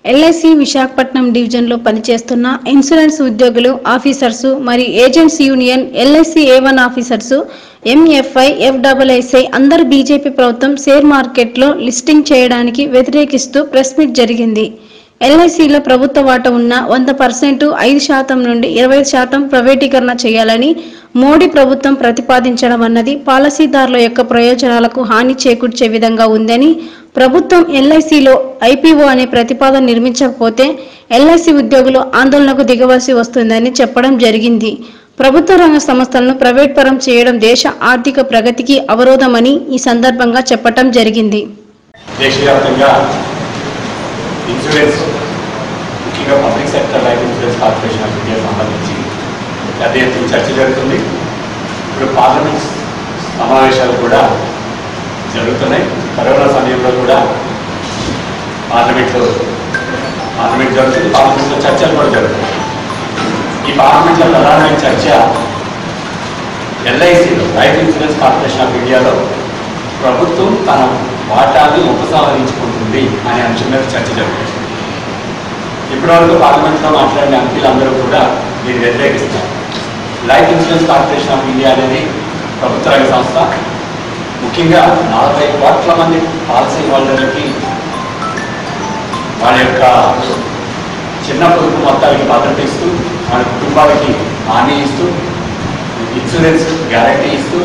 LIC Visakhapatnam డివిజన్లో పనిచేస్తున్న insurance ఉద్యోగులు ఆఫీసర్సు మరియు agents union LIC A one officers MFI FWSI అందరు బీజేపీ ప్రభుత్వం షేర్ మార్కెట్లో లిస్టింగ్ చేయడానికి వ్యతిరేకిస్తూ ప్రెస్ మీట్ జరిగింది ఎల్ఐసిలో ప్రభుత్వ వాటా ఉన్న వంద పర్సెంట్ ఐదు శాతం నుండి ఇరవై శాతం ప్రైవేటీకరణ చేయాలని మోడీ ప్రభుత్వం ప్రతిపాదించడం అన్నది పాలసీదారుల యొక్క ప్రయోజనాలకు హాని చేకూర్చే విధంగా ఉందని ప్రభుత్వం ఎల్ఐసిలో ఐపీఓ అనే ప్రతిపాదన నిర్మించకపోతే ఎల్ఐసి ఉద్యోగులు ఆందోళనకు దిగవలసి వస్తుందని చెప్పడం జరిగింది ప్రభుత్వ రంగ సంస్థలను ప్రైవేట్ పరం చేయడం దేశ ఆర్థిక ప్రగతికి అవరోధమని ఈ సందర్భంగా చెప్పటం జరిగింది దేశవ్యాప్తంగా ఇన్సూరెన్స్ ముఖ్యంగా public sector life insurance corporation of India సంబంధించి పెద్ద ఎత్తున చర్చ జరుగుతుంది ఇప్పుడు పార్లమెంట్ సమావేశాలు కూడా జరుగుతున్నాయి కరోనా సమయంలో కూడా పార్లమెంట్లో పార్లమెంట్ జరుగుతుంది పార్లమెంట్లో చర్చలు కూడా జరుగుతున్నాయి ఈ పార్లమెంట్లో ప్రధానమైన చర్చ ఎల్ఐసిలో లైఫ్ ఇన్సూరెన్స్ కార్పొరేషన్ ఆఫ్ ఇండియాలో ప్రభుత్వం తన వాటాన్ని ఉపసంహరించుకుంటుంది అనే అంశం మీద చర్చ జరుగుతుంది ఇప్పటివరకు పార్లమెంట్లో మాట్లాడిన ఎంపీలందరూ కూడా దీన్ని వ్యతిరేకిస్తారు life insurance corporation of India అనేది ప్రభుత్వ రంగ సంస్థ ముఖ్యంగా నలభై కోట్ల మంది పాలసీ హోల్డర్లకి వాళ్ళ యొక్క చిన్న పొదుపు మొత్తాలకి భద్రత ఇస్తూ వాళ్ళ కుటుంబాలకి హామీ ఇస్తూ ఇన్సూరెన్స్ గ్యారంటీ ఇస్తూ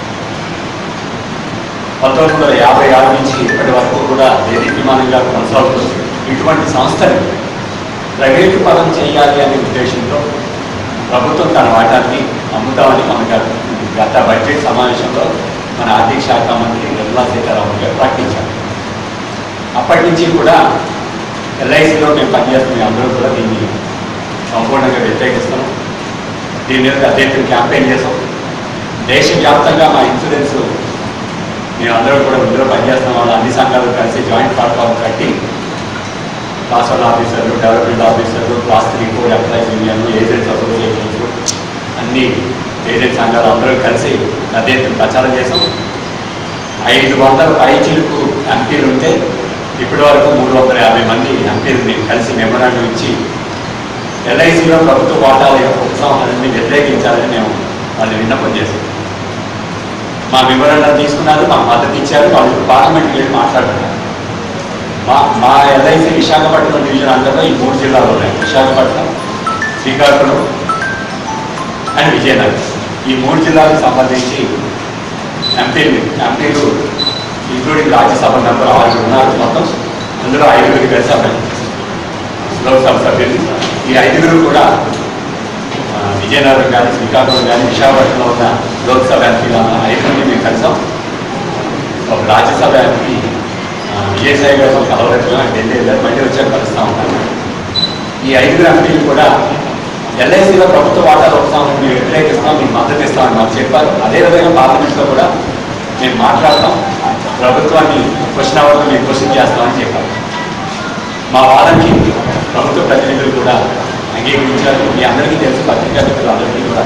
పంతొమ్మిది వందల యాభై ఆరు నుంచి ఇప్పటి వరకు కూడా దేదీప్యమానంగా కొనసాగుతుంది ఇటువంటి సంస్థని ప్రైవేటు పరం చేయాలి అనే ఉద్దేశంతో ప్రభుత్వం తన వాటాన్ని అమ్ముతామని మనకు గత బడ్జెట్ సమావేశంలో మన ఆర్థిక శాఖ మంత్రి నిర్మలా సీతారామన్ గారు ప్రకటించారు అప్పటి నుంచి కూడా ఎల్ఐసిలో మేము పనిచేస్తున్న అందరూ కూడా దీన్ని సంపూర్ణంగా వ్యతిరేకిస్తున్నాం దీని మీద పెద్ద ఎత్తున క్యాంపెయిన్ చేసాం దేశవ్యాప్తంగా మా ఇన్సూరెన్స్ మేమందరం కూడా ఇందులో పనిచేస్తున్న వాళ్ళు అన్ని సంఘాలు కలిసి జాయింట్ ప్లాట్ఫామ్ కట్టి క్లాస్ వన్ ఆఫీసర్లు డెవలప్మెంట్ ఆఫీసర్లు క్లాస్ త్రీ ఫోర్ ఎంప్లాయీస్ యూనియన్లు ఏజెంట్స్ అసోసియేషన్స్ అన్ని ఏజెంట్ సంఘాలు అందరూ కలిసి పెద్ద ఎత్తున ప్రచారం చేసాం ఐదు వందల పైచిలకు ఎంపీలు ఉంటే ఇప్పటి వరకు మూడు వందల యాభై మంది ఎంపీలని కలిసి మెమరాండం ఇచ్చి ఎల్ఐసిలో ప్రభుత్వ వాటాల యొక్క ఉపసంహరణని వ్యతిరేకించాలని మేము వాళ్ళు విన్నపం చేశాం మా మెమరాండం తీసుకున్నారు మాకు మద్దతు ఇచ్చారు వాళ్ళు ఇప్పుడు పార్లమెంట్కి వెళ్ళి మాట్లాడుతున్నారు మా మా ఎల్ఐసి విశాఖపట్నం డివిజన్ అంతటా ఈ మూడు జిల్లాలు ఉన్నాయి విశాఖపట్నం శ్రీకాకుళం అండ్ విజయనగరం ఈ మూడు జిల్లాలకు సంబంధించి ఎంపీలు ఎంపీలు ఇంక్లూడింగ్ రాజ్యసభ మెంబర్ ఆరుగురు ఉన్నారు మొత్తం అందులో ఐదుగురు కలిసి అబ్బాయి లోక్సభ సభ్యులు ఈ ఐదుగురు కూడా ఆ, విజయనగరం కానీ శ్రీకాకుళం కానీ విశాఖపట్నంలో ఉన్న లోక్సభ ఎంపీలు అన్న ఐదుగురిని మేము కలిసాం ఒక రాజ్యసభ ఎంపీ ఆ, విజయసాయి గారు కలవలేదు ఢిల్లీ వెళ్ళారు మళ్ళీ వచ్చాక కలుస్తూ ఉంటాను ఈ ఐదుగురు ఎంపీలు కూడా ఎల్ఐసిలో ప్రభుత్వ వాటాలు వస్తామని మేము వ్యతిరేకిస్తాం మీకు మద్దతు ఇస్తామని మాకు చెప్పారు అదేవిధంగా పార్లమెంట్లో కూడా మేము మాట్లాడతాం ప్రభుత్వాన్ని క్వశ్చన్ అవర్లో మేము క్వశ్చన్ చేస్తామని చెప్పారు మా వాదనకి ప్రభుత్వ ప్రతినిధులు కూడా అంగీకరించారు మీ అందరికీ తెలుసు పత్రికా మిత్రులు అందరికీ కూడా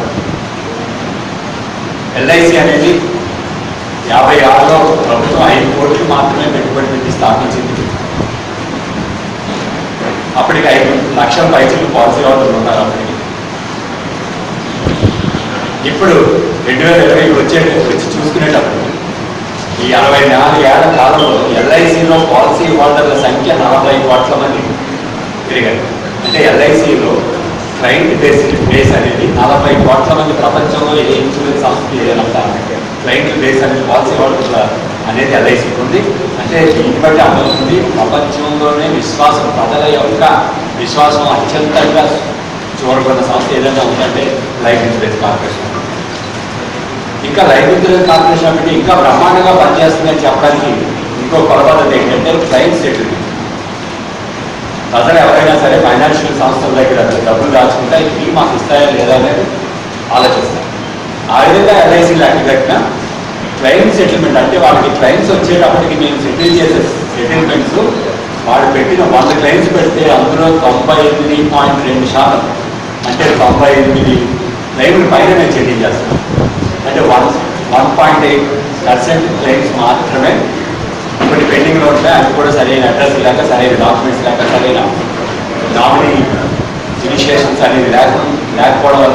ఎల్ఐసి అనేది యాభై ఆరులో ప్రభుత్వం ఐదు కోట్లు మాత్రమే పెట్టుబడి పెట్టి స్థాపించింది అప్పటికి ఐదు లక్షల పైసలు పాలసీ హోల్డర్లు ఉన్నారు అప్పటికి ఇప్పుడు రెండు వేల ఇరవై వచ్చే వచ్చి చూసుకునేటప్పుడు ఈ అరవై నాలుగు ఏళ్ల కాలంలో ఎల్ఐసిలో పాలసీ హోల్డర్ల సంఖ్య నలభై కోట్ల మంది పెరిగారు అంటే ఎల్ఐసిలో క్లయింట్ బేస్ బేస్ అనేది నలభై కోట్ల మంది ప్రపంచంలో ఏ ఇన్సూరెన్స్ సంస్థ ఏదంతా క్లయింట్ బేస్ అనేది పాలసీ హోల్డర్ల అనేది ఎల్ఐసికి ఉంది అంటే దీన్ని బట్టి అర్థమవుతుంది ప్రపంచంలోనే విశ్వాసం ప్రజల యొక్క విశ్వాసం అత్యంతంగా చూరగొన్న సంస్థ ఏదైనా ఉందంటే లైఫ్ ఇన్సూరెన్స్ కార్పొరేషన్ ఇంకా లైఫ్ ఇన్సూరెన్స్ కార్పొరేషన్ అంటే ఇంకా బ్రహ్మాండంగా పనిచేస్తుందని చెప్పడానికి ఇంకో కొలబద్ధత ఏంటంటే క్లైమ్ సెటిల్మెంట్ ప్రజలు ఎవరైనా సరే ఫైనాన్షియల్ సంస్థల దగ్గర డబ్బులు దాచుకుంటే ఇవి మాకు ఇస్తాయా లేదా అనేది ఆలోచిస్తారు ఆ విధంగా ఎల్ఐసి లాంటి కట్టిన క్లైమ్ సెటిల్మెంట్ అంటే వాళ్ళకి క్లైమ్స్ వచ్చేటప్పటికి మేము సెటిల్ చేసే సెటిల్మెంట్స్ వాళ్ళు పెట్టిన వంద క్లైమ్స్ పెడితే అందులో తొంభై ఎనిమిది పాయింట్ రెండు శాతం అంటే తొంభై ఎనిమిది క్లైమ్ల పైన మేము సెటిల్ చేస్తాం అంటే one one point eight percent claims మాత్రమే ఇప్పుడు పెండింగ్లో ఉంటాయి అవి కూడా సరైన అడ్రస్ లేక సరైన డాక్యుమెంట్స్ లేక సరైన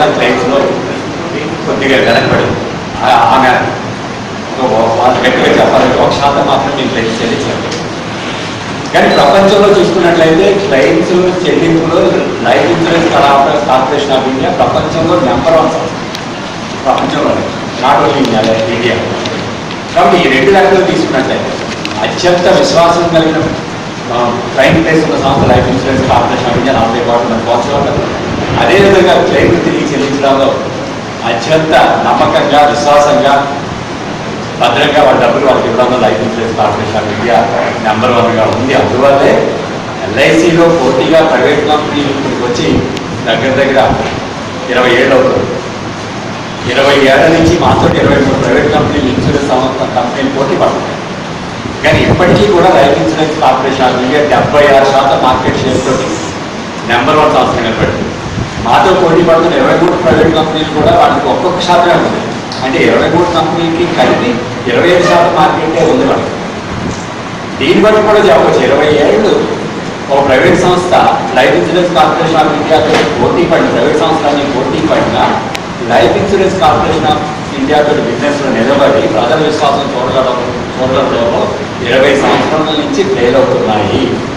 క్లైమ్స్లో కొద్దిగా వెనకబడింది ఆ- ఆమె ఒక వాళ్ళ గట్టిగా చెప్పాలంటే ఒక శాతం మాత్రం మేము క్లైమ్స్ చెల్లించాము కానీ ప్రపంచంలో చూసుకున్నట్లయితే క్లైమ్స్ చెల్లింపులు life insurance corporation corporation of India ప్రపంచంలో నెంబర్ వన్ సంస్థ ప్రపంచంలోనే నాట్ ఓన్లీ ఇండియా ఇండియా కాబట్టి ఈ రెండు లెక్కలు తీసుకున్నట్లయితే అత్యంత విశ్వాసం కలిగిన క్లైమ్ ప్లేస్ ఉన్న సంస్థ life insurance corporation of India నలభై కోట్ల మంది పోల్చగలరు అదేవిధంగా క్లెయిమ్ తిరిగి చెల్లించడంలో అత్యంత నమ్మకంగా విశ్వాసంగా భద్రంగా వాళ్ళ డబ్బులు వాళ్ళకి ఇవ్వడంలో life insurance corporation of India number వన్గా ఉంది అందువల్లే ఎల్ఐసిలో పోటీగా ప్రైవేట్ కంపెనీలు ఇక్కడికి వచ్చి దగ్గర దగ్గర ఇరవై ఏళ్ళు అవుతుంది ఇరవై ఏళ్ల నుంచి మాతో ఇరవై మూడు ప్రైవేట్ కంపెనీలు ఇన్సూరెన్స్ సంస్థ కంపెనీలు పోటీ పడుతున్నాయి కానీ ఇప్పటికీ కూడా life insurance corporation of India డెబ్బై ఆరు శాతం మార్కెట్ షేర్ తోటి నెంబర్ వన్ సంస్థ నిలబడింది మాతో పోటీ పడుతున్న ఇరవై మూడు ప్రైవేట్ కంపెనీలు కూడా వాళ్ళకి ఒక్కొక్క శాతమే ఉంది అంటే ఇరవై మూడు కంపెనీలకి కలిపి ఇరవై ఐదు శాతం మార్కెటే ఉంది వాళ్ళకి దీన్ని బట్టి కూడా చెప్పవచ్చు ఇరవై ఏళ్ళు ఒక ప్రైవేట్ సంస్థ లైఫ్ ఇన్సూరెన్స్ కార్పొరేషన్ ఆఫ్ ఇండియాతో పోటీ పడిన ప్రైవేట్ సంస్థలన్నీ పోటీ పడిన లైఫ్ ఇన్సూరెన్స్ కార్పొరేషన్ ఆఫ్ ఇండియాతో బిజినెస్లో నిలబడి ప్రజల విశ్వాసం చూడగల చూడడంలో ఇరవై సంవత్సరాల నుంచి ఫెయిల్ అవుతున్నాయి